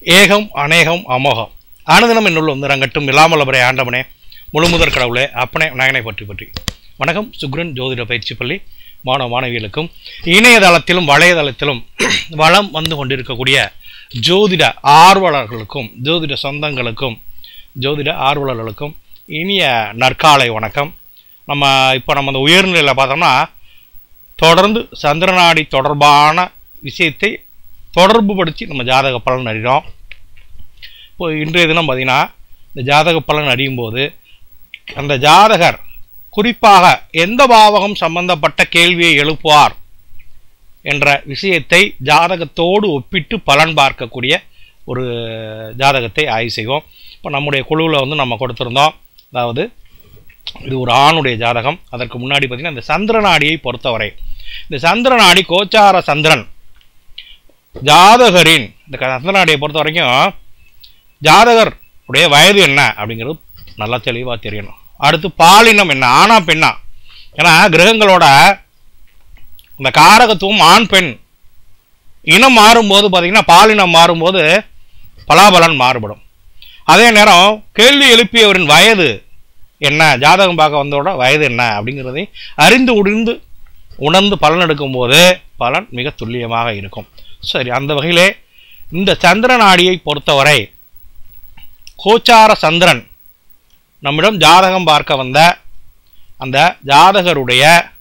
ஏகம் அநேகம் அமோகம் ஆனந்தனம் என்னுள் வந்து ரங்கட்டும் இல்லாமலபுரை ஆண்டவனே முழுமுதற் கடவுளே அப்பனே நாயனை பற்றி பற்றி வணக்கம் சுக்ரன் ஜோதிட பயிற்சி பள்ளி மாணவ மாணவிகளுக்கும் இணையதளத்திலும் வலைதளத்திலும் வளம் வந்து கொண்டிருக்கக்கூடிய ஜோதிட ஆர்வலர்களுக்கும் ஜோதிட சொந்தங்களுக்கும் ஜோதிட ஆர்வலர்களுக்கும் இனிய நற்காலை வணக்கம் நம்ம இப்போ நம்ம அந்த உயர்நிலையில் பார்த்தோம்னா தொடர்ந்து சந்திரநாடி தொடர்பான விஷயத்தை தொடர்புபடுத்தி நம்ம ஜாதக பலன் அறிகிறோம் இப்போ இன்றைய தினம் பார்த்தீங்கன்னா இந்த ஜாதக பலன் அறியும் போது அந்த ஜாதகர் குறிப்பாக எந்த பாவகம் சம்பந்தப்பட்ட கேள்வியை எழுப்புவார் என்ற விஷயத்தை ஜாதகத்தோடு ஒப்பிட்டு பலன் பார்க்கக்கூடிய ஒரு ஜாதகத்தை ஆய்வு செய்வோம் இப்போ நம்முடைய குழுவில் வந்து நம்ம கொடுத்துருந்தோம் அதாவது இது ஒரு ஆணுடைய ஜாதகம் அதற்கு முன்னாடி பார்த்தீங்கன்னா இந்த சந்திரநாடியை பொறுத்தவரை இந்த சந்திரநாடி கோச்சார சந்திரன் ஜாதகரின் இந்த க- சந்திரநாடியை பொறுத்த வரைக்கும் ஜாதகர் உடைய வயது என்ன அப்படிங்கிறது நல்லா தெளிவாக தெரியணும் அடுத்து பாலினம் என்ன ஆணா பெண்ணா ஏன்னா கிரகங்களோட இந்த காரகத்துவம் ஆண் பெண் இனம் மாறும்போது பார்த்தீங்கன்னா பாலினம் மாறும்போது பலாபலன் மாறுபடும் அதே நேரம் கேள்வி எழுப்பியவரின் வயது என்ன ஜாதகம் பார்க்க வந்தோட வயது என்ன அப்படிங்கிறதை அறிந்து உணர்ந்து உணர்ந்து பலன் எடுக்கும்போது பலன் மிக துல்லியமாக இருக்கும் சரி அந்த வகையிலே இந்த சந்திர நாடியை பொறுத்தவரை கோச்சார சந்திரன் நம்மிடம் ஜாதகம் பார்க்க வந்த அந்த ஜாதகருடைய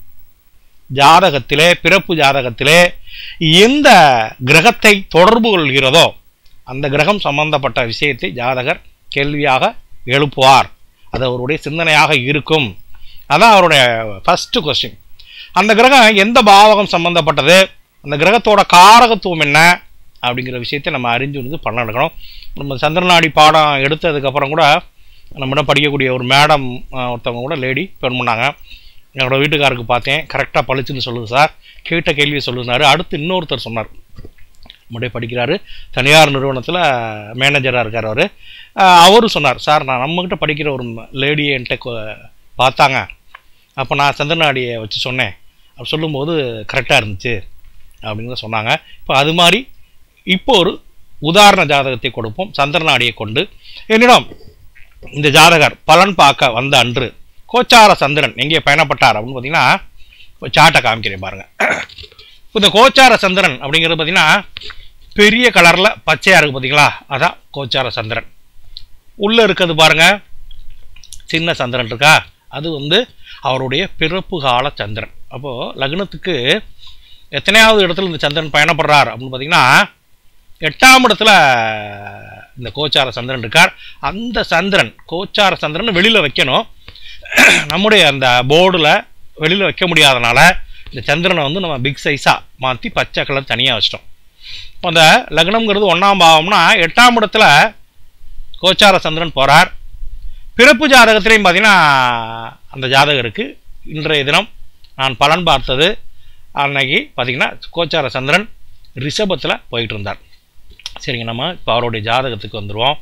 ஜாதகத்திலே பிறப்பு ஜாதகத்திலே எந்த கிரகத்தை தொடர்பு கொள்கிறதோ அந்த கிரகம் சம்பந்தப்பட்ட விஷயத்தை ஜாதகர் கேள்வியாக எழுப்புவார் அது அவருடைய சிந்தனையாக இருக்கும் அதான் அவருடைய ஃபஸ்ட்டு கொஸ்டின் அந்த கிரகம் எந்த பாவகம் சம்பந்தப்பட்டது அந்த கிரகத்தோட காரகத்துவம் என்ன அப்படிங்கிற விஷயத்தை நம்ம அறிஞ்சு வந்து பலன் எடுக்கணும் நம்ம சந்திரநாடி பாடம் எடுத்ததுக்கப்புறம் கூட நம்மிடம் படிக்கக்கூடிய ஒரு மேடம் ஒருத்தவங்க கூட லேடி ஃபோன் பண்ணாங்க என்னோட வீட்டுக்காருக்கு பார்த்தேன் கரெக்டாக பளிச்சுன்னு சொல்லுது சார் கேட்ட கேள்வியை சொல்லுனாரு அடுத்து இன்னொருத்தர் சொன்னார் நம்முடைய படிக்கிறாரு தனியார் நிறுவனத்தில் மேனேஜராக இருக்கார் அவர் அவரும் சொன்னார் சார் நான் நம்மக்கிட்ட படிக்கிற ஒரு லேடியை என்கிட்ட கொ- பார்த்தாங்க அப்போ நான் சந்திரநாடியை வச்சு சொன்னேன் அப்படி சொல்லும்போது கரெக்டாக இருந்துச்சு அப்படின்னு சொன்னாங்க இப்போ அது மாதிரி இப்போ ஒரு உதாரண ஜாதகத்தை கொடுப்போம் சந்திரநாடியை கொண்டு என்னிடம் இந்த ஜாதகர் பலன் பார்க்க வந்த அன்று கோச்சார சந்திரன் எங்கே பயணப்பட்டார் அப்படின்னு பார்த்தீங்கன்னா இப்போ சாட்டை காமிக்கிறேன் பாருங்க இப்போ இந்த கோச்சார சந்திரன் அப்படிங்கிறது பார்த்தீங்கன்னா பெரிய கலரில் பச்சையாக இருக்குது பார்த்தீங்களா அதான் கோச்சார சந்திரன் உள்ளே இருக்கிறது பாருங்க சின்ன சந்திரன் இருக்கா அது வந்து அவருடைய பிறப்பு கால சந்திரன் அப்போது லக்னத்துக்கு எத்தனையாவது இடத்துல இந்த சந்திரன் பயணப்படுறார் அப்படின்னு பார்த்தீங்கன்னா எட்டாம் இடத்துல இந்த கோச்சார சந்திரன் இருக்கார் அந்த சந்திரன் கோச்சார சந்திரன் வெளியில் வைக்கணும் நம்முடைய அந்த போர்டில் வெளியில் வைக்க முடியாதனால இந்த சந்திரனை வந்து நம்ம பிக் சைஸாக மாற்றி பச்சை கலர் தனியாக வச்சிட்டோம் இப்போ அந்த லக்னம்ங்கிறது ஒன்றாம் பாவம்னா எட்டாம் இடத்துல கோச்சார சந்திரன் போகிறார் பிறப்பு ஜாதகத்திலையும் பார்த்தீங்கன்னா அந்த ஜாதகருக்கு இன்றைய தினம் நான் பலன் பார்த்தது அன்னைக்கு பார்த்தீங்கன்னா கோச்சார சந்திரன் ரிஷபத்தில் போயிட்டு இருந்தார் சரிங்க நம்ம இப்போ அவருடைய ஜாதகத்துக்கு வந்துடுவோம்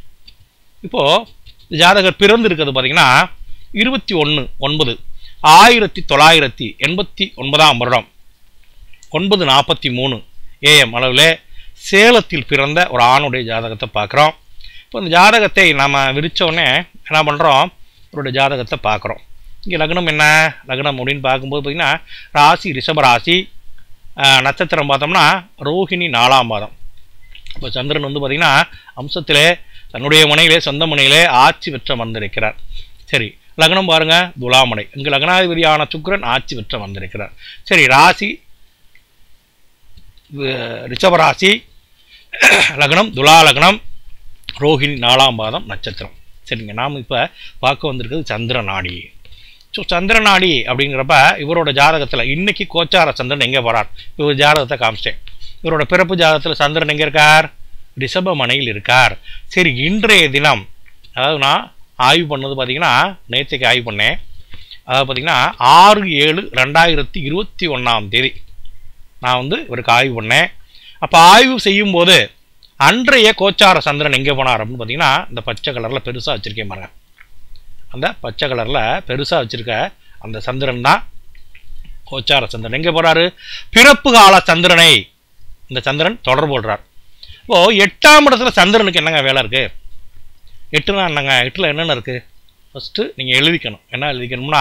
இப்போது ஜாதகர் பிறந்து இருக்கிறது பார்த்தீங்கன்னா இருபத்தி ஒன்று ஒன்பது ஆயிரத்தி தொள்ளாயிரத்தி எண்பத்தி ஒன்பதாம் வருடம் ஒன்பது நாற்பத்தி மூணு ஏஎம் அளவில் சேலத்தில் பிறந்த ஒரு ஆணுடைய ஜாதகத்தை பார்க்குறோம் இப்போ இந்த ஜாதகத்தை நாம் விரித்தோடனே என்ன பண்ணுறோம் அவருடைய ஜாதகத்தை பார்க்குறோம் இங்கே லக்னம் என்ன லக்னம் அப்படின்னு பார்க்கும்போது பார்த்திங்கன்னா ராசி ரிஷப ராசி ஆஹ், நட்சத்திரம் பார்த்தோம்னா ரோஹிணி நாலாம் பாதம் இப்போ சந்திரன் வந்து பார்த்திங்கன்னா அம்சத்திலே தன்னுடைய முனையிலே சொந்த முனையிலே ஆட்சி பெற்ற வந்திருக்கிறார் சரி லக்னம் பாருங்க துலாமடை இங்கு லக்னாதிபதியான சுக்கிரன் ஆட்சி பெற்ற வந்திருக்கிறார் சரி ராசி வி- ரிஷபராசி லக்னம் துலா லக்னம் ரோஹிணி நாலாம் பாதம் நட்சத்திரம் சரிங்க நாம் இப்போ பார்க்க வந்திருக்கிறது சந்திர நாடி ஸோ சந்திர நாடி அப்படிங்கிறப்ப இவரோட ஜாதகத்தில் இன்னைக்கு கோச்சார சந்திரன் எங்கே போகிறார் இவர் ஜாதகத்தை காமிச்சிட்டேன் இவரோட பிறப்பு ஜாதகத்தில் சந்திரன் எங்கே இருக்கார் ரிஷபமனையில் இருக்கார் சரி இன்றைய தினம் அதாவது நான் ஆய்வு பண்ணது பார்த்தீங்கன்னா நேற்றுக்கு ஆய்வு பண்ணேன் அதாவது பார்த்தீங்கன்னா ஆறு ஏழு ரெண்டாயிரத்தி இருபத்தி ஒன்றாம் தேதி நான் வந்து இவருக்கு ஆய்வு பண்ணேன் அப்போ ஆய்வு செய்யும்போது அன்றைய கோச்சார சந்திரன் எங்கே போனார் அப்படின்னு பார்த்தீங்கன்னா இந்த பச்சை கலரில் பெருசாக வச்சுருக்கேன் பாருங்க அந்த பச்சை கலரில் பெருசாக வச்சுருக்க அந்த சந்திரன் தான் கோச்சார சந்திரன் எங்கே போகிறாரு பிறப்பு கால சந்திரனை இந்த சந்திரன் தொடர்பு கொள்றார் இப்போ எட்டாம் இடத்துல சந்திரனுக்கு என்னங்க வேலை இருக்கு எட்டுனா என்னங்க எட்டில் என்னென்ன இருக்கு ஃபஸ்ட்டு நீங்கள் எழுதிக்கணும் என்ன எழுதிக்கணும்னா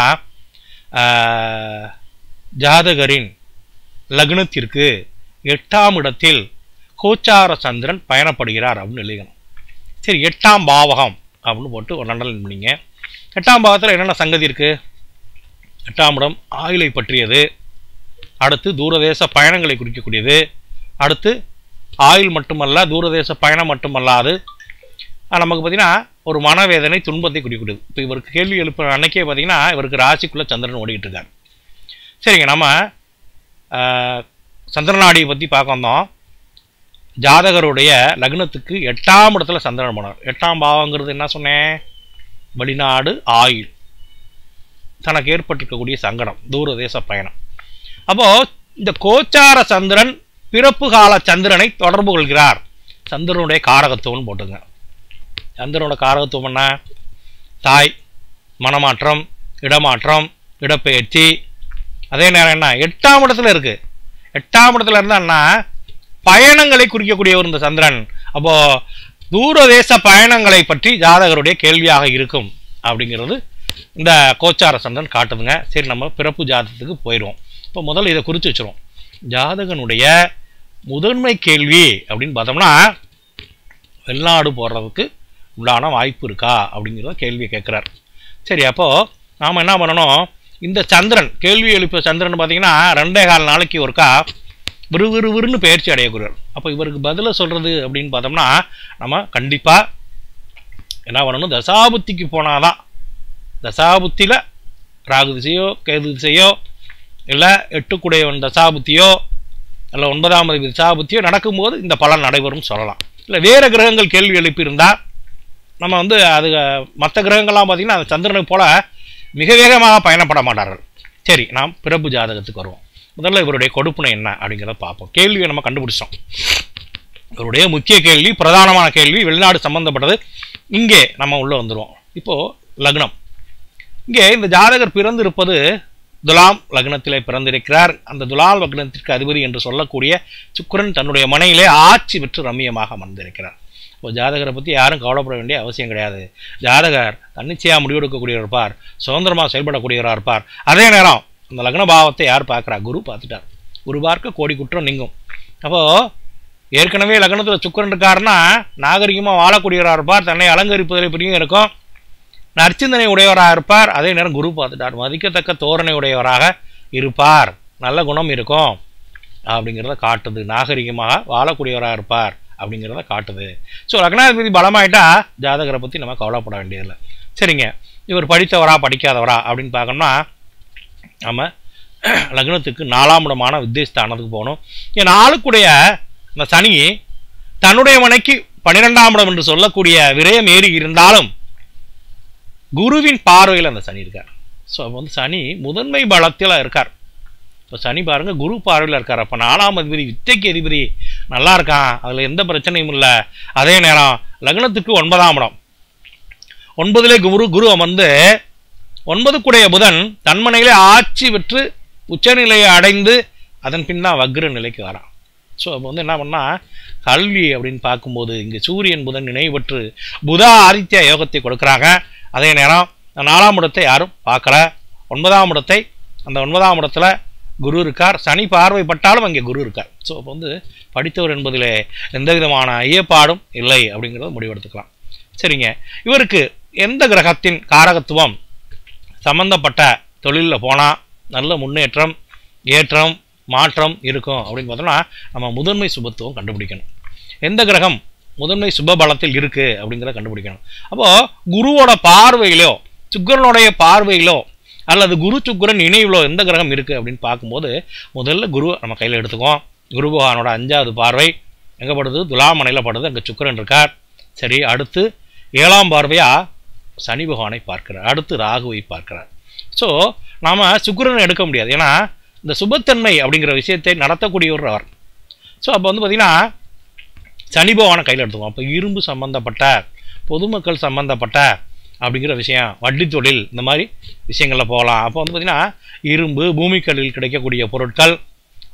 ஆஹ், ஜாதகரின் லக்னத்திற்கு எட்டாம் இடத்தில் கோச்சார சந்திரன் பயணப்படுகிறார் அப்படின்னு எழுதிக்கணும் சரி எட்டாம் பாவகம் அப்படின்னு போட்டு ஒரு நண்டல் பண்ணிங்க எட்டாம் பாவத்தில் என்னென்ன சங்கதி இருக்கு எட்டாம் இடம் ஆயுளை பற்றியது அடுத்து தூரதேச பயணங்களை குறிக்கக்கூடியது அடுத்து ஆயுள் மட்டுமல்ல தூரதேச பயணம் மட்டுமல்லாது அஹ் நமக்கு பார்த்தீங்கன்னா ஒரு மனவேதனை துன்பத்தை குறிக்கக்கூடியது இப்போ இவருக்கு கேள்வி எழுப்புற அன்னைக்கே பார்த்தீங்கன்னா இவருக்கு ராசிக்குள்ளே சந்திரன் ஓடிக்கிட்டு இருக்கார் சரிங்க நம்ம அஹ், சந்திரநாடியை பற்றி பார்க்க வந்தோம் ஜாதகருடைய லக்னத்துக்கு எட்டாம் இடத்துல சந்திரன் போனார் எட்டாம் பாவங்கிறது என்ன சொன்னேன் வெளிநாடு ஆயுள் தனக்கு ஏற்பட்டிருக்கக்கூடிய சங்கடம் தூரதேச பயணம் அப்போ இந்த கோச்சார சந்திரன் பிறப்பு கால சந்திரனை தொடர்பு கொள்கிறார் சந்திரனுடைய காரகத்துவம்னு போட்டுங்க சந்திரனோட காரகத்துவம் என்ன தாய் மனமாற்றம் இடமாற்றம் இடப்பெயர்ச்சி அதே நேரம் என்ன எட்டாம் இடத்துல இருக்கு எட்டாம் இடத்துல இருந்தா என்ன பயணங்களை குறிக்கக்கூடியவர் இந்த சந்திரன் அப்போ தூரதேச பயணங்களை பற்றி ஜாதகருடைய கேள்வியாக இருக்கும் அப்படிங்கிறது இந்த கோச்சார சந்திரன் காட்டுதுங்க சரி நம்ம பிறப்பு ஜாதகத்துக்கு போயிடுவோம் இப்போ முதல்ல இதை குறித்து வச்சிருவோம் ஜாதகனுடைய முதன்மை கேள்வி அப்படின்னு பார்த்தோம்னா வெளிநாடு போடுறதுக்கு உண்டான வாய்ப்பு இருக்கா அப்படிங்கிறத கேள்வியை கேட்குறார் சரி அப்போது நாம் என்ன பண்ணணும் இந்த சந்திரன் கேள்வி எழுப்பிய சந்திரன் பார்த்தீங்கன்னா ரெண்டே கால் நாளைக்கு ஒருக்கா விறுவிறுவிறுன்னு பயிற்சி அடையக்கூடியவர் அப்போ இவருக்கு பதிலை சொல்கிறது அப்படின்னு பார்த்தோம்னா நம்ம கண்டிப்பாக என்ன பண்ணணும் தசாபுத்திக்கு போனாதான் தசாபுத்தியில் ராகு திசையோ கேது திசையோ இல்லை எட்டுக்குடையவன் தசாபுத்தியோ இல்லை ஒன்பதாம் அதிபதி தசாபுத்தியோ நடக்கும்போது இந்த பலன் நடைபெறும் சொல்லலாம் இல்லை வேறு கிரகங்கள் கேள்வி எழுப்பியிருந்தால் நம்ம வந்து அது மற்ற கிரகங்கள்லாம் பார்த்திங்கன்னா அந்த சந்திரனை போல மிக வேகமாக பயணப்பட மாட்டார்கள் சரி நாம் பிறப்பு ஜாதகத்துக்கு வருவோம் முதல்ல இவருடைய கொடுப்புனை என்ன அப்படிங்கிறத பார்ப்போம் கேள்வியை நம்ம கண்டுபிடிச்சோம் இவருடைய முக்கிய கேள்வி பிரதானமான கேள்வி வெளிநாடு சம்பந்தப்பட்டது இங்கே நம்ம உள்ளே வந்துடுவோம் இப்போது லக்னம் இங்கே இந்த ஜாதகர் பிறந்திருப்பது துலாம் லக்னத்திலே பிறந்திருக்கிறார் அந்த துலாம் லக்னத்திற்கு அதிபதி என்று சொல்லக்கூடிய சுக்கிரன் தன்னுடைய மனையிலே ஆட்சி பெற்று ரம்மியமாக அமர்ந்திருக்கிறார் இப்போ ஜாதகரை பற்றி யாரும் கவலைப்பட வேண்டிய அவசியம் கிடையாது ஜாதகர் தன்னிச்சையாக முடிவெடுக்கக்கூடியவர் இருப்பார் சுதந்திரமாக செயல்படக்கூடியவராக இருப்பார் அதே நேரம் அந்த லக்ன பாவத்தை யார் பார்க்குறா குரு பார்த்துட்டார் குரு பார்க்க கோடி குற்றம் நீங்கும் அப்போது ஏற்கனவே லக்னத்தில் சுக்கிரன் இருக்காருன்னா நாகரிகமாக வாழக்கூடியவராக இருப்பார் தன்னை அலங்கரிப்பதில் பிரியும் இருக்கும் நற்சிந்தனை உடையவராக இருப்பார் அதே நேரம் குரு பார்த்துட்டார் மதிக்கத்தக்க தோரணை உடையவராக இருப்பார் நல்ல குணம் இருக்கும் அப்படிங்கிறத காட்டுது நாகரிகமாக வாழக்கூடியவராக இருப்பார் அப்படிங்கிறத காட்டுது ஸோ லக்னாதிபதி பலமாயிட்டா ஜாதகரை பற்றி நம்ம கவலைப்பட வேண்டியதில்லை சரிங்க இவர் படித்தவரா படிக்காதவரா அப்படின்னு பார்க்கணும்னா நம்ம லக்னத்துக்கு நாலாம் இடமான வித்தியஸ்தானத்துக்கு போகணும் என் நாளுக்குடைய இந்த சனி தன்னுடைய மனைக்கு பன்னிரெண்டாம் இடம் என்று சொல்லக்கூடிய விரயம் ஏறி இருந்தாலும் குருவின் பார்வையில் அந்த சனி இருக்கார் ஸோ அப்போ வந்து சனி முதன்மை பலத்தில் இருக்கார் இப்போ சனி பாருங்க குரு பார்வையில் இருக்கார் அப்போ நாலாம் அதிபதி வித்தைக்கு அதிபதி நல்லா இருக்கான் அதில் எந்த பிரச்சனையும் இல்லை அதே நேரம் லக்னத்துக்கு ஒன்பதாம் இடம் ஒன்பதிலே குரு குரு அமர்ந்து ஒன்பதுக்குடைய புதன் தன்மனையிலே ஆட்சி பெற்று உச்சநிலையை அடைந்து அதன் பின் தான் வக்ர நிலைக்கு வரான் ஸோ அப்போ வந்து என்ன பண்ணா கல்வி அப்படின்னு பார்க்கும்போது இங்கே சூரியன் புதன் நினைவு பெற்று புதா ஆதித்ய யோகத்தை கொடுக்குறாங்க அதே நேரம் நாலாம் இடத்தை யாரும் பார்க்கல ஒன்பதாம் இடத்தை அந்த ஒன்பதாம் இடத்துல குரு இருக்கார் சனி பார்வைப்பட்டாலும் அங்கே குரு இருக்கார் ஸோ அப்போ வந்து படித்தவர் என்பதிலே எந்த விதமான ஐயப்பாடும் இல்லை அப்படிங்கிறத முடிவெடுத்துக்கலாம் சரிங்க இவருக்கு எந்த கிரகத்தின் காரகத்துவம் சம்பந்தப்பட்ட தொழிலில் போனால் நல்ல முன்னேற்றம் ஏற்றம் மாற்றம் இருக்கும் அப்படின்னு பார்த்தோம்னா நம்ம முதன்மை சுபத்துவம் கண்டுபிடிக்கணும் எந்த கிரகம் முதன்மை சுப பலத்தில் இருக்கு அப்படிங்கிறத கண்டுபிடிக்கணும் அப்போ குருவோட பார்வையிலோ சுக்கரனுடைய பார்வையிலோ அல்லது குரு சுக்கரன் இணைவிலோ எந்த கிரகம் இருக்கு அப்படின்னு பார்க்கும்போது முதல்ல குரு நம்ம கையில் எடுத்துக்குவோம் குரு பகவானோட அஞ்சாவது பார்வை எங்கே படுது துலாமனையில் படுது அங்கே சுக்கரன் இருக்கார் சரி அடுத்து ஏழாம் பார்வையா சனி பகவானை பார்க்கிறார் அடுத்து ராகுவை பார்க்கிறார் ஸோ நாம் சுக்கிரனை எடுக்க முடியாது ஏன்னா இந்த சுபத்தன்மை அப்படிங்கிற விஷயத்தை நடத்தக்கூடியவர் அவர் ஸோ அப்போ வந்து பார்த்திங்கன்னா சனி பகவானை கையில் எடுத்துக்குவோம் அப்போ இரும்பு சம்பந்தப்பட்ட பொதுமக்கள் சம்பந்தப்பட்ட அப்படிங்கிற விஷயம் வட்டி தொழில் இந்த மாதிரி விஷயங்களில் போகலாம் அப்போ வந்து பார்த்திங்கன்னா இரும்பு பூமிக்கல்லில் கிடைக்கக்கூடிய பொருட்கள்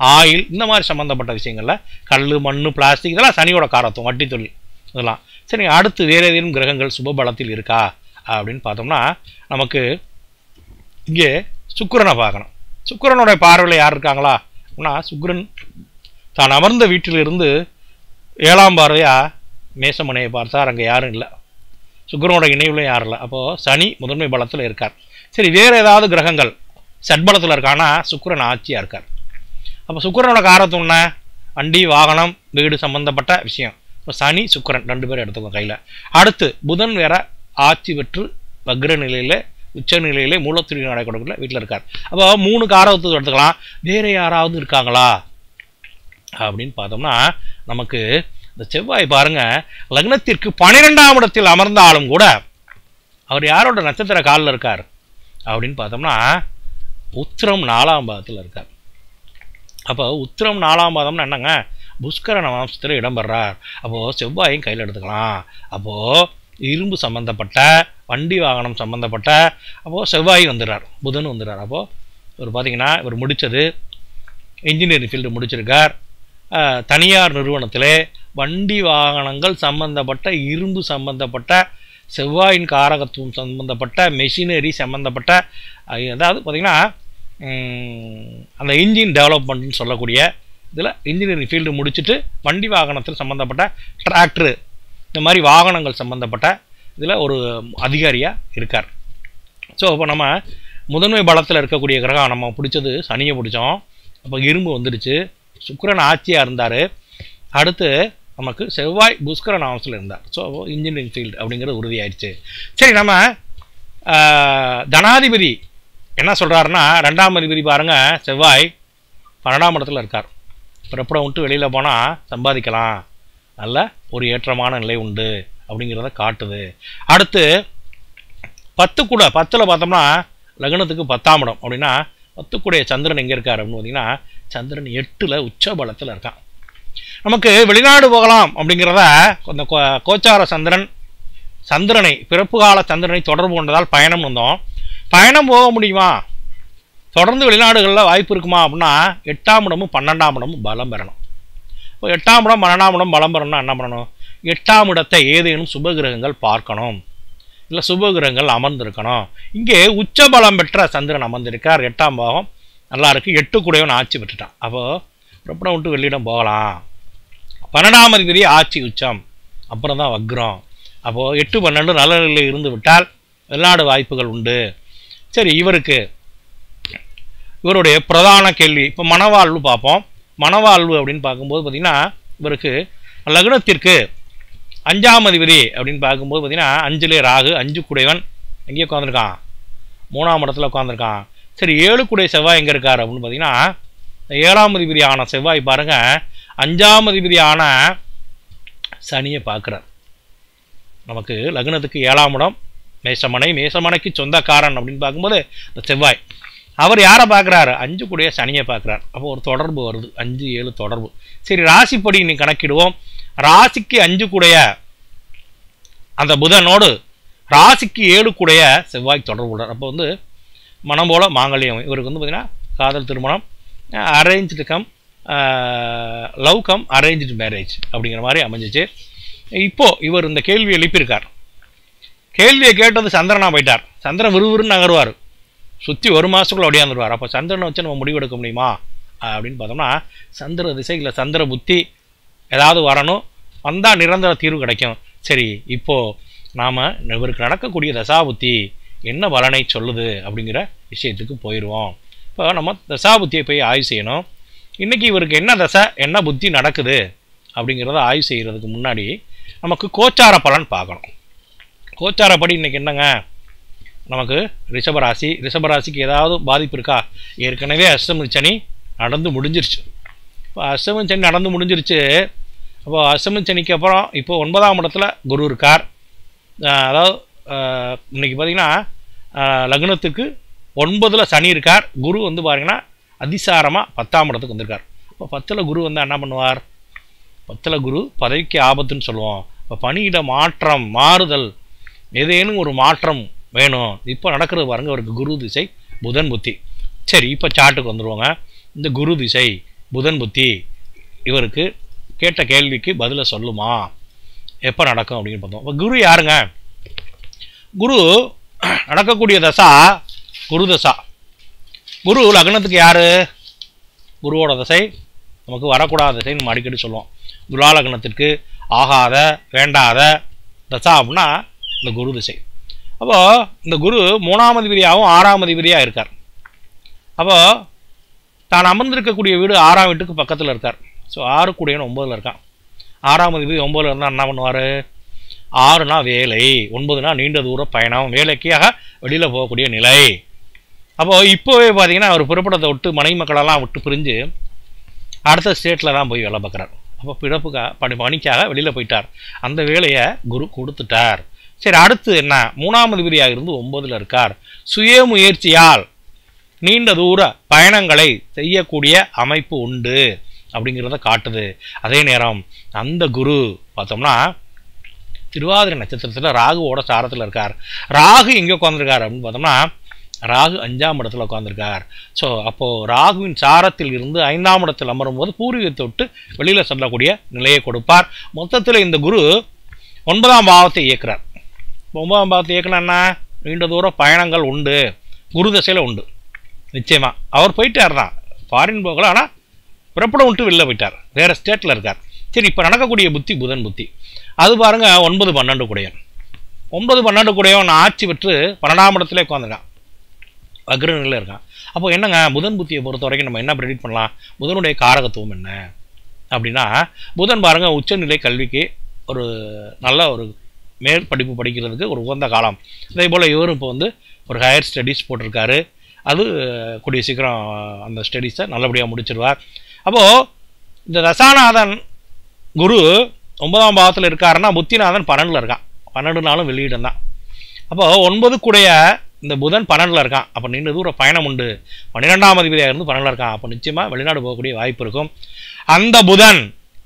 ஆயில் இந்த மாதிரி சம்மந்தப்பட்ட விஷயங்கள்ல கல் மண் பிளாஸ்டிக் இதெல்லாம் சனியோட காரத்துவம் வட்டி தொழில் இதெல்லாம் சரி அடுத்து வேறு ஏதேனும் கிரகங்கள் சுப பலத்தில் இருக்கா அப்படின்னு பார்த்தோம்னா நமக்கு இங்கே சுக்கிரனை பார்க்கணும் சுக்கிரனுடைய பார்வையில் யார் இருக்காங்களா அப்படின்னா சுக்கிரன் தான் அமர்ந்த வீட்டிலிருந்து ஏழாம் பார்வையா மேசமனையை பார்த்தார் அங்கே யாரும் இல்லை சுக்கிரனோட இணைவுல யாரும் இல்லை அப்போது சனி முதன்மை பலத்தில் இருக்கார் சரி வேறு ஏதாவது கிரகங்கள் சட்பலத்தில் இருக்கானா சுக்கிரன் ஆட்சியாக இருக்கார் அப்போ சுக்கிரனோட காரத்துவம் என்ன வண்டி வாகனம் வீடு சம்பந்தப்பட்ட விஷயம் இப்போ சனி சுக்கிரன் ரெண்டு பேரும் எடுத்துக்கோங்க கையில் அடுத்து புதன் வேற ஆட்சி பெற்று வக்ர நிலையில் உச்ச நிலையிலே மூலத்திரி நடைபெறக்குள்ள வீட்டில் இருக்கார் அப்போ மூணு காரத்துவத்தை எடுத்துக்கலாம் வேற யாராவது இருக்காங்களா அப்படின்னு பார்த்தோம்னா நமக்கு இந்த செவ்வாய் பாருங்க லக்னத்திற்கு பன்னிரெண்டாம் இடத்தில் அமர்ந்தாலும் கூட அவர் யாரோட நட்சத்திர காலில் இருக்கார் அப்படின்னு பார்த்தோம்னா உத்திரம் நாலாம் பாதத்தில் இருக்கார் அப்போ உத்திரம் நாலாம் பாதம்னா என்னங்க புஷ்கர நவாம்சத்தில் இடம்பெறார் அப்போது செவ்வாயும் கையில் எடுத்துக்கலாம் அப்போது இரும்பு சம்மந்தப்பட்ட வண்டி வாகனம் சம்மந்தப்பட்ட அப்போது செவ்வாய் வந்துடுறார் புதன் வந்துடுறார் அப்போது இவர் பார்த்தீங்கன்னா இவர் முடித்தது இன்ஜினியரிங் ஃபீல்டு முடிச்சிருக்கார் அஹ், தனியார் நிறுவனத்திலே வண்டி வாகனங்கள் சம்பந்தப்பட்ட இரும்பு சம்பந்தப்பட்ட செவ்வாயின் காரகத்துவம் சம்பந்தப்பட்ட மெஷினரி சம்பந்தப்பட்ட அஹ், அதாவது பார்த்திங்கன்னா உம், அந்த இன்ஜின் டெவலப்மெண்ட்னு சொல்லக்கூடிய இதில் இன்ஜினியரிங் ஃபீல்டு முடிச்சுட்டு வண்டி வாகனத்தில் சம்மந்தப்பட்ட டிராக்டரு இந்த மாதிரி வாகனங்கள் சம்மந்தப்பட்ட இதில் ஒரு அதிகாரியாக இருக்கார் ஸோ இப்போ நம்ம முதன்மை பலத்தில் இருக்கக்கூடிய கிரகம் நம்ம பிடிச்சது சனியை பிடிச்சோம் அப்போ இரும்பு வந்துடுச்சு சுக்கிரன் ஆட்சியாக இருந்தார் அடுத்து நமக்கு செவ்வாய் புஷ்கரன் ஆவசில் இருந்தார் ஸோ இன்ஜினியரிங் ஃபீல்டு அப்படிங்கிறது உறுதியாயிடுச்சு சரி நம்ம ஆஹ், தனாதிபதி என்ன சொல்கிறாருன்னா ரெண்டாம் அதிபதி பாருங்க செவ்வாய் பன்னெண்டாம் இடத்துல இருக்கார் பிறப்படம் விட்டு வெளியில் போனால் சம்பாதிக்கலாம் நல்ல ஒரு ஏற்றமான நிலை உண்டு அப்படிங்கிறத காட்டுது அடுத்து பத்து கூட பத்தில் பார்த்தோம்னா லக்னத்துக்கு பத்தாம் இடம் அப்படின்னா பத்து கூடைய சந்திரன் எங்கே இருக்கார் அப்படின்னு பார்த்தீங்கன்னா சந்திரன் எட்டில் உச்ச பலத்தில் இருக்கான் நமக்கு வெளிநாடு போகலாம் அப்படிங்கிறத அந்த கோ- கோச்சார சந்திரன் சந்திரனை பிறப்பு கால சந்திரனை தொடர்பு கொண்டதால் பயணம் வந்தோம் பயணம் போக முடியுமா தொடர்ந்து வெளிநாடுகளில் வாய்ப்பு இருக்குமா அப்படின்னா எட்டாம் இடமும் பன்னெண்டாம் இடமும் பலம் பெறணும் இப்போ எட்டாம் இடம் பன்னெண்டாம் இடம் பலம் பெறணும்னா என்ன பண்ணணும் எட்டாம் இடத்தை ஏதேனும் சுபகிரகங்கள் பார்க்கணும் இல்லை சுபகிரகங்கள் அமர்ந்திருக்கணும் இங்கே உச்ச பலம் பெற்ற சந்திரன் அமர்ந்திருக்கார் எட்டாம் பாகம் நல்லா இருக்கு எட்டு கூடையவன் ஆட்சி பெற்றுட்டான் அப்போது புறப்படம் விட்டு வெளியிடம் போகலாம் பன்னெண்டாம் அதிபதி ஆட்சி உச்சம் அப்புறம் தான் வக்ரம் அப்போது எட்டு பன்னெண்டு நல்ல நிலையில் இருந்து விட்டால் வெளிநாடு வாய்ப்புகள் உண்டு சரி இவருக்கு இவருடைய பிரதான கேள்வி இப்போ மனவாழ்வு பார்ப்போம் மனவாழ்வு அப்படின்னு பார்க்கும்போது பார்த்திங்கன்னா இவருக்கு லக்னத்திற்கு அஞ்சாம் அதிபதி அப்படின்னு பார்க்கும்போது பார்த்திங்கன்னா அஞ்சுலே ராகு அஞ்சு குடைவன் எங்கே உட்காந்துருக்கான் மூணாம் இடத்துல உட்காந்துருக்கான் சரி ஏழு குடை செவ்வாய் எங்கே இருக்கார் அப்படின்னு பார்த்தீங்கன்னா இந்த ஏழாம் அதிபதி ஆன செவ்வாய் பாருங்க அஞ்சாம் அதிபதி ஆன சனியை பார்க்குறார் நமக்கு லக்னத்துக்கு ஏழாம் இடம் மேசமனை மேசமனைக்கு சொந்தக்காரன் அப்படின்னு பார்க்கும்போது இந்த செவ்வாய் அவர் யாரை பார்க்குறாரு அஞ்சு கூடிய சனியை பார்க்குறார் அப்போ ஒரு தொடர்பு வருது அஞ்சு ஏழு தொடர்பு சரி ராசிப்படி நீ கணக்கிடுவோம் ராசிக்கு அஞ்சு கூடைய அந்த புதனோடு ராசிக்கு ஏழு கூடைய செவ்வாய் தொடர்பு உள்ளார் அப்போ வந்து மனம் போல மாங்கல்யம் இவருக்கு வந்து பார்த்தீங்கன்னா காதல் திருமணம் arranged cum love cum arranged marriage அப்படிங்கிற மாதிரி அமைஞ்சிச்சு இப்போ இவர் இந்த கேள்வி எழுப்பியிருக்கார் கேள்வியை கேட்டது சந்திரனா போயிட்டார் சந்திரன் விறுவிறுன்னு நகருவார் சுற்றி ஒரு மாதத்துக்குள்ள ஒடியாந்துருவார் அப்போ சந்திரனை வச்சு நம்ம முடிவெடுக்க முடியுமா அப்படின்னு பார்த்தோம்னா சந்திர திசை இல்லை சந்திர புத்தி ஏதாவது வரணும் வந்தால் நிரந்தர தீர்வு கிடைக்கும் சரி இப்போது நாம் இவருக்கு நடக்கக்கூடிய தசாபுத்தி என்ன பலனை சொல்லுது அப்படிங்கிற விஷயத்துக்கு போயிடுவோம் இப்போ நம்ம தசாபுத்தியை போய் ஆய்வு செய்யணும் இன்றைக்கி இவருக்கு என்ன தசை என்ன புத்தி நடக்குது அப்படிங்கிறத ஆய்வு செய்கிறதுக்கு முன்னாடி நமக்கு கோச்சார பலன் பார்க்கணும் கோச்சாரப்படி இன்றைக்கி என்னங்க நமக்கு ரிஷபராசி ரிஷபராசிக்கு ஏதாவது பாதிப்பு இருக்கா ஏற்கனவே அஷ்டமி சனி நடந்து முடிஞ்சிருச்சு இப்போ அஷ்டமி சனி நடந்து முடிஞ்சிருச்சு அப்போ அஷ்டமி சனிக்கு அப்புறம் இப்போ ஒன்பதாம் இடத்துல குரு இருக்கார் அஹ் அதாவது அஹ் இன்னைக்கு பார்த்தீங்கன்னா அஹ் லக்னத்துக்கு ஒன்பதில் சனி இருக்கார் குரு வந்து பாருங்கன்னா அதிசாரமாக பத்தாம் இடத்துக்கு வந்திருக்கார் இப்போ பத்தில் குரு வந்து என்ன பண்ணுவார் பத்தில் குரு பதவிக்கு ஆபத்துன்னு சொல்லுவோம் இப்போ பணியிட மாற்றம் மாறுதல் ஏதேனும் ஒரு மாற்றம் வேணும் இப்போ நடக்கிறது பாருங்க அவருக்கு குரு திசை புதன் புத்தி சரி இப்போ சாட்டுக்கு வந்துடுவாங்க இந்த குரு திசை புதன் புத்தி இவருக்கு கேட்ட கேள்விக்கு பதிலை சொல்லுமா எப்போ நடக்கும் அப்படின்னு பார்த்தோம் இப்போ குரு யாருங்க குரு நடக்கக்கூடிய தசா குரு தசா குரு லக்னத்துக்கு யாரு குருவோட தசை நமக்கு வரக்கூடாத தசை நம்ம அடிக்கடி சொல்லுவோம் துலா லக்னத்திற்கு ஆகாத வேண்டாத தசா அப்படின்னா இந்த குரு திசை அப்போ இந்த குரு மூணாம் அதிபதியாகவும் ஆறாம் அதிபதியாக இருக்கார் அப்போ தான் அமர்ந்திருக்கக்கூடிய வீடு ஆறாம் வீட்டுக்கு பக்கத்தில் இருக்கார் ஸோ ஆறு கூடியவன் ஒன்பதுல இருக்கான் ஆறாம் அதிபதி ஒன்பதுல இருந்தால் என்ன பண்ணுவார் ஆறுனா வேலை ஒன்பதுனா நீண்ட தூர பயணம் வேலைக்காக வெளியில் போகக்கூடிய நிலை அப்போ இப்போவே பார்த்தீங்கன்னா அவர் பிறப்பிடத்தை விட்டு மனைவி மக்களெல்லாம் விட்டு பிரிஞ்சு அடுத்த ஸ்டேட்டில் தான் போய் வேலை பார்க்குறார் அப்போ பிறப்புக்கா பணி பணிக்காக வெளியில் போயிட்டார் அந்த வேலையை குரு கொடுத்துட்டார் சரி அடுத்து என்ன மூணாம் அதிபதியாக இருந்து ஒன்பதுல இருக்கார் சுய முயற்சியால் நீண்ட தூர பயணங்களை செய்யக்கூடிய அமைப்பு உண்டு அப்படிங்கிறத காட்டுது அதே நேரம் அந்த குரு பார்த்தோம்னா திருவாதிரை நட்சத்திரத்தில் ராகுவோட சாரத்தில் இருக்கார் ராகு எங்கே உட்காந்துருக்கார் அப்படின்னு பார்த்தோம்னா ராகு அஞ்சாம் இடத்துல உட்காந்துருக்கார் ஸோ அப்போது ராகுவின் சாரத்தில் இருந்து ஐந்தாம் இடத்தில் அமரும் போது பூர்வீகத்தை விட்டு வெளியில் செல்லக்கூடிய நிலையை கொடுப்பார் மொத்தத்தில் இந்த குரு ஒன்பதாம் பாவத்தை இயக்குறார் ஒன்பதாம் பாவத்தை இயக்குனா என்ன நீண்ட தூர பயணங்கள் உண்டு குரு தசையில் உண்டு நிச்சயமாக அவர் போயிட்டார் தான் ஃபாரின் போகல ஆனால் பிறப்படம் விட்டு வெளில போயிட்டார் வேறு ஸ்டேட்டில் இருக்கார் சரி இப்போ நடக்கக்கூடிய புத்தி புதன் புத்தி அது பாருங்க ஒன்பது பன்னெண்டு கூடையன் ஒன்பது பன்னெண்டு கூடையவன் ஆட்சி பெற்று பன்னெண்டாம் இடத்துல உட்காந்துருக்கான் அக்ரநிலையில் இருக்கான் அப்போ என்னங்க புதன் புத்தியை பொறுத்த வரைக்கும் நம்ம என்ன ப்ரெடிக்ட் பண்ணலாம் புதனுடைய காரகத்துவம் என்ன அப்படின்னா புதன் பாருங்க உச்சநிலை கல்விக்கு ஒரு நல்ல ஒரு மேல் படிப்பு படிக்கிறதுக்கு ஒரு உகந்த காலம் அதே போல் இவரும் இப்போ வந்து ஒரு ஹையர் ஸ்டடீஸ் போட்டிருக்காரு அது கூடிய சீக்கிரம் அந்த ஸ்டடீஸை நல்லபடியாக முடிச்சிருவார் அப்போது இந்த தசாநாதன் குரு ஒன்பதாம் பாவத்தில் இருக்காருன்னா புத்திநாதன் பன்னெண்டில் இருக்கான் பன்னெண்டு நாளும் வெளியிடம் தான் அப்போ ஒன்பது கூடைய இந்த புதன் பன்னெண்டில் இருக்கான் அப்போ நீண்ட தூர பயணம் உண்டு பன்னிரெண்டாம் அதிபதியாக இருந்து பன்னெண்டில் இருக்கான் அப்போ நிச்சயமாக வெளிநாடு போகக்கூடிய வாய்ப்பு இருக்கும் அந்த புதன்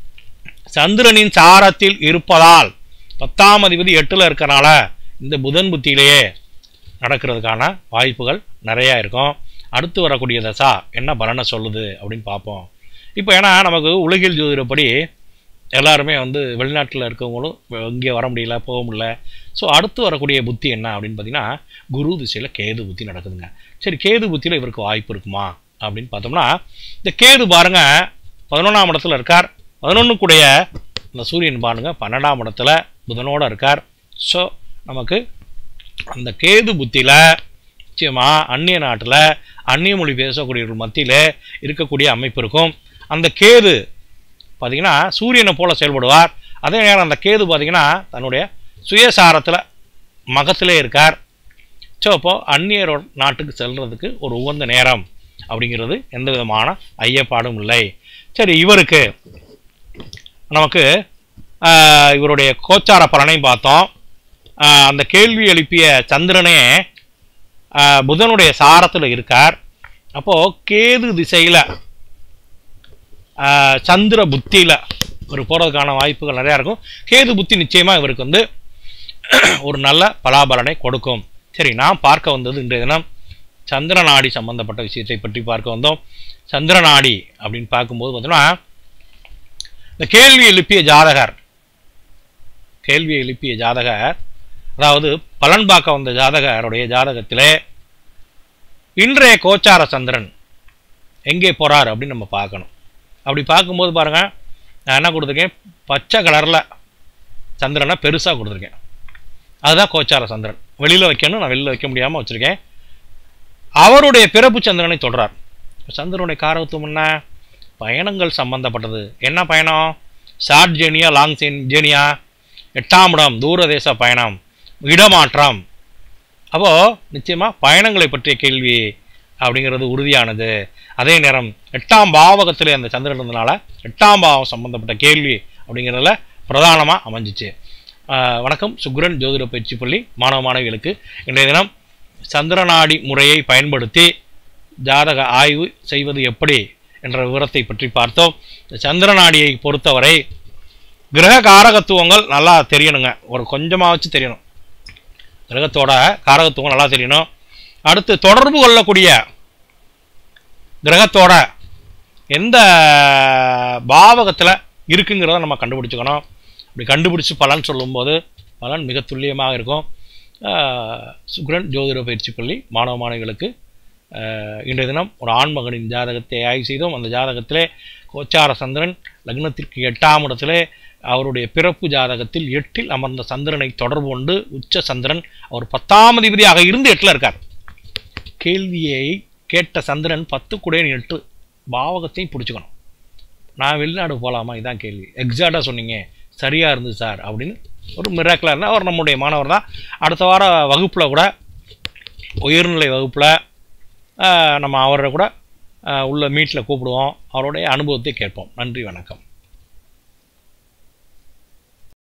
சந்திரனின் சாரத்தில் இருப்பதால் பத்தாம் அதிபதி எட்டில் இருக்கறனால இந்த புதன் புத்தியிலேயே நடக்கிறதுக்கான வாய்ப்புகள் நிறையா இருக்கும் அடுத்து வரக்கூடிய தசா என்ன பலனை சொல்லுது அப்படின்னு பார்ப்போம் இப்போ ஏன்னா நமக்கு உலகில் ஜோதிடப்படி எல்லாருமே வந்து வெளிநாட்டில் இருக்கவங்களும் இங்கே வர முடியல போக முடியல ஸோ அடுத்து வரக்கூடிய புத்தி என்ன அப்படின்னு பார்த்தீங்கன்னா குரு திசையில் கேது புத்தி நடக்குதுங்க சரி கேது புத்தியில் இவருக்கு வாய்ப்பு இருக்குமா அப்படின்னு பார்த்தோம்னா இந்த கேது பாருங்க பதினொன்றாம் இடத்துல இருக்கார் பதினொன்றுக்குடைய இந்த சூரியன் பாருங்க பன்னெண்டாம் இடத்துல புதனோட இருக்கார் ஸோ நமக்கு அந்த கேது புத்தியில் நிச்சயமாக அந்நிய நாட்டில் அந்நிய மொழி பேசக்கூடியவர்கள் மத்தியில் இருக்கக்கூடிய அமைப்பு இருக்கும் அந்த கேது பார்த்தீங்கன்னா சூரியனை போல செயல்படுவார் அதே நேரம் அந்த கேது பார்த்தீங்கன்னா தன்னுடைய சுயசாரத்தில் மகத்திலே இருக்கார் ஸோ அப்போது அந்நியரோட நாட்டுக்கு செல்றதுக்கு ஒரு உகந்த நேரம் அப்படிங்கிறது எந்த விதமான ஐயப்பாடும் இல்லை சரி இவருக்கு நமக்கு ஆஹ், இவருடைய கோச்சார பலனையும் பார்த்தோம் ஆஹ், அந்த கேள்வி எழுப்பிய சந்திரனே ஆஹ், புதனுடைய சாரத்தில் இருக்கார் அப்போது கேது திசையில் சந்திர புத்தியில் ஒரு போகிறதுக்கான வாய்ப்புகள் நிறையா இருக்கும் கேது புத்தி நிச்சயமாக இவருக்கு வந்து ஒரு நல்ல பலாபலனை கொடுக்கும் சரி நான் பார்க்க வந்தது இன்றைய தினம் சந்திரநாடி சம்பந்தப்பட்ட விஷயத்தை பற்றி பார்க்க வந்தோம் சந்திரநாடி அப்படின்னு பார்க்கும்போது பார்த்தோம்னா இந்த கேள்வி எழுப்பிய ஜாதகர் கேள்வியை எழுப்பிய ஜாதகர் அதாவது பலன் பார்க்க வந்த ஜாதகருடைய ஜாதகத்திலே இன்றைய கோச்சார சந்திரன் எங்கே போறார் அப்படின்னு நம்ம பார்க்கணும் அப்படி பார்க்கும்போது பாருங்க நான் என்ன கொடுத்துருக்கேன் பச்சை கலரில் சந்திரனை பெருசாக கொடுத்துருக்கேன் அதுதான் கோச்சார சந்திரன் வெளியில் வைக்கணும் நான் வெளியில் வைக்க முடியாமல் வச்சுருக்கேன் அவருடைய பிறப்பு சந்திரனை தொடரார் சந்திரனுடைய காரகத்துவம் என்ன பயணங்கள் சம்பந்தப்பட்டது என்ன பயணம் ஷார்ட் ஜேர்னியா லாங் ஜேர்னியா எட்டாம் இடம் தூரதேச பயணம் இடமாற்றம் அப்போது நிச்சயமாக பயணங்களை பற்றிய கேள்வி அப்படிங்கிறது உறுதியானது அதே நேரம் எட்டாம் பாவகத்தில் அந்த சந்திரன் இருந்தனால எட்டாம் பாவம் சம்பந்தப்பட்ட கேள்வி அப்படிங்கிறதுல பிரதானமாக அமைஞ்சிச்சு ஆஹ் வணக்கம் சுக்ரன் ஜோதிட பயிற்சி பள்ளி மாணவ மாணவிகளுக்கு இன்றைய தினம் சந்திரநாடி முறையை பயன்படுத்தி ஜாதக ஆய்வு செய்வது எப்படி என்ற விவரத்தை பற்றி பார்த்தோம் இந்த சந்திரநாடியை பொறுத்தவரை கிரக காரகத்துவங்கள் நல்லா தெரியணுங்க ஒரு கொஞ்சமாகச்சு தெரியணும் கிரகத்தோட காரகத்துவம் நல்லா தெரியணும் அடுத்து தொடர்பு கொள்ளக்கூடிய கிரகத்தோட எந்த பாவகத்தில் இருக்குங்கிறத நம்ம கண்டுபிடிச்சுக்கணும் அப்படி கண்டுபிடிச்சு பலன் சொல்லும்போது பலன் மிக துல்லியமாக இருக்கும் ஆஹ் சுக்கிரன் ஜோதிட பயிற்சி பள்ளி மாணவ மாணவிகளுக்கு ஆஹ் இன்றைய தினம் ஒரு ஆண்மகனின் ஜாதகத்தை ஆய்வு செய்தோம் அந்த ஜாதகத்திலே கோச்சார சந்திரன் லக்னத்திற்கு எட்டாம் இடத்திலே அவருடைய பிறப்பு ஜாதகத்தில் எட்டில் அமர்ந்த சந்திரனை தொடர்பு கொண்டு உச்ச சந்திரன் அவர் பத்தாம் அதிபதியாக இருந்து எட்டில் இருக்கார் கேள்வியை கேட்ட சந்திரன் பத்து குடையன் எட்டு பாவகத்தையும் பிடிச்சுக்கணும் நான் வெளிநாடு போகலாமா இதான் கேள்வி எக்ஸாக்டாக சொன்னீங்க சரியாக இருந்தது சார் அப்படின்னு ஒரு மிராக்கிளாக இருந்தால் அவர் நம்முடைய மாணவர் தான் அடுத்த வார வகுப்பில் கூட உயர்நிலை வகுப்பில் நம்ம அவரை கூட ஆஹ், உள்ள மீட்டில் கூப்பிடுவோம் அவருடைய அனுபவத்தை கேட்போம் நன்றி வணக்கம்